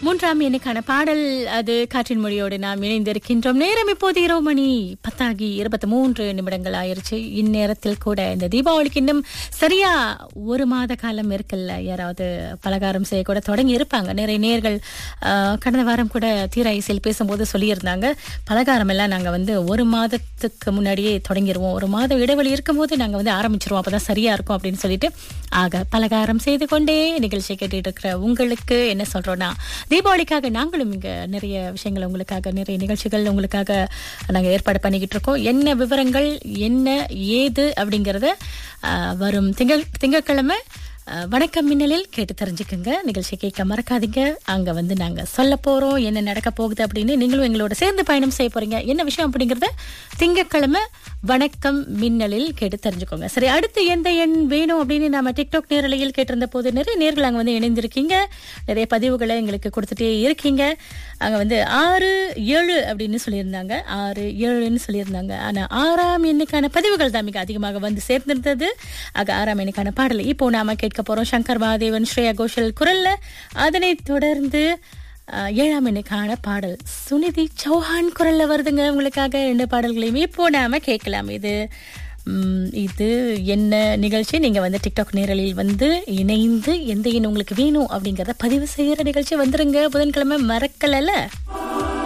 மூன்றாம் எண்ணுக்கான பாடல் அது காற்றின் மொழியோடு நாம் இணைந்திருக்கின்றோம் நேரம் இப்போது இரவு மணி பத்தாகி இருபத்தி மூன்று நிமிடங்கள் ஆயிருச்சு இந்நேரத்தில் கூட இந்த தீபாவளிக்கு இன்னும் சரியா ஒரு மாத காலம் இருக்குல்ல யாராவது பலகாரம் செய்ய கூட தொடங்கி இருப்பாங்க நிறைய நேர்கள் கடந்த வாரம் கூட தீர இசையில் பேசும்போது சொல்லியிருந்தாங்க பலகாரம் எல்லாம் நாங்க வந்து ஒரு மாதத்துக்கு முன்னாடியே தொடங்கிடுவோம் ஒரு மாதம் இடைவெளி இருக்கும்போது நாங்க வந்து ஆரம்பிச்சிருவோம் அப்பதான் சரியா இருக்கும் அப்படின்னு சொல்லிட்டு ஆக பலகாரம் செய்து கொண்டே நிகழ்ச்சி கேட்டுட்டு இருக்கிற உங்களுக்கு என்ன சொல்றோம்னா தீபாவளிக்காக நாங்களும் இங்க நிறைய விஷயங்கள் உங்களுக்காக நிறைய நிகழ்ச்சிகள் உங்களுக்காக நாங்க ஏற்பாடு பண்ணிக்கிட்டு இருக்கோம் என்ன விவரங்கள் என்ன ஏது அப்படிங்கறத ஆஹ், வரும் திங்கள் திங்கட்கிழமை ஆஹ், வணக்கம் மின்னலில் கேட்டு தெரிஞ்சுக்கோங்க நிகழ்ச்சி கேட்க மறக்காதீங்க அங்க வந்து நாங்க சொல்ல போறோம் என்ன நடக்க போகுது அப்படின்னு நீங்களும் எங்களோட சேர்ந்து பயணம் செய்ய போறீங்க என்ன விஷயம் அப்படிங்கறத திங்கட்கிழமை வணக்கம் மின்னலில் கேட்டு தெரிஞ்சுக்கோங்க சரி அடுத்து எந்த எண் வேணும் அப்படின்னு நாம டிக்டாக் நேரலையில் கேட்டிருந்த போது நிறைய நேர்கள் அங்க வந்து இணைந்திருக்கீங்க நிறைய பதிவுகளை எங்களுக்கு கொடுத்துட்டே இருக்கீங்க அங்க வந்து ஆறு ஏழு அப்படின்னு சொல்லியிருந்தாங்க ஆறு ஏழுன்னு சொல்லியிருந்தாங்க ஆனா ஆறாம் எண்ணுக்கான பதிவுகள் தான் மிக அதிகமாக வந்து சேர்ந்திருந்தது ஆக ஆறாம் எண்ணுக்கான பாடல் இப்போ நாம கேட்க போறோம் சங்கர் மகாதேவன் ஸ்ரேயா கோஷல் குரல்ல அதனைத் தொடர்ந்து அஹ், ஏழாம் எண்ணுக்கான பாடல் சுனிதி சௌஹான் குரல்ல வருதுங்க உங்களுக்காக ரெண்டு பாடல்களையும் இப்போ நாம கேட்கலாம் இது ம், இது என்ன நிகழ்ச்சி நீங்க வந்து டிக்டாக் நேரலில் வந்து இணைந்து எந்த எண் உங்களுக்கு வேணும் அப்படிங்கறத பதிவு செய்யற நிகழ்ச்சி வந்துருங்க புதன்கிழமை மறக்கலல